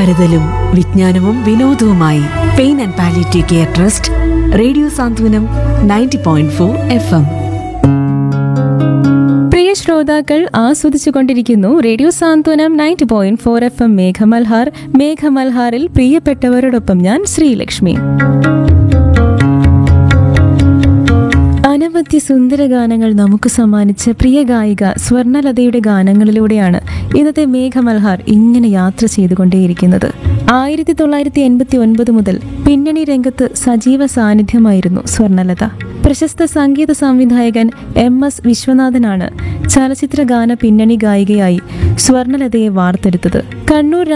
കരുതലും വിജ്ഞാനവും വിനോദവുമായി pain and palliative care trust radio Santhwanam ninety point four F M പ്രിയ ശ്രോതാക്കൾ ആസ്വദിച്ചുകൊണ്ടിരിക്കുന്നു radio Santhwanam ninety point four F M Meghamalhar മേഘമൽഹാറിൽ പ്രിയപ്പെട്ടവരോടൊപ്പം ഞാൻ ശ്രീലക്ഷ്മി അനവധി സുന്ദര ഗാനങ്ങൾ നമുക്ക് സമ്മാനിച്ച പ്രിയ ഗായിക സ്വർണലതയുടെ ഗാനങ്ങളിലൂടെയാണ് ഇന്നത്തെ മേഘമൽഹാർ ഇങ്ങനെ യാത്ര ചെയ്തുകൊണ്ടേയിരിക്കുന്നത് ആയിരത്തി തൊള്ളായിരത്തി എൺപത്തി ഒൻപത് മുതൽ പിന്നണി രംഗത്ത് സജീവ സാന്നിധ്യമായിരുന്നു സ്വർണലത പ്രശസ്ത സംഗീത സംവിധായകൻ എം എസ് വിശ്വനാഥനാണ് ചലച്ചിത്ര ഗാന പിന്നണി ഗായികയായി സ്വർണലതയെ വാർത്തെടുത്തത് കണ്ണൂർ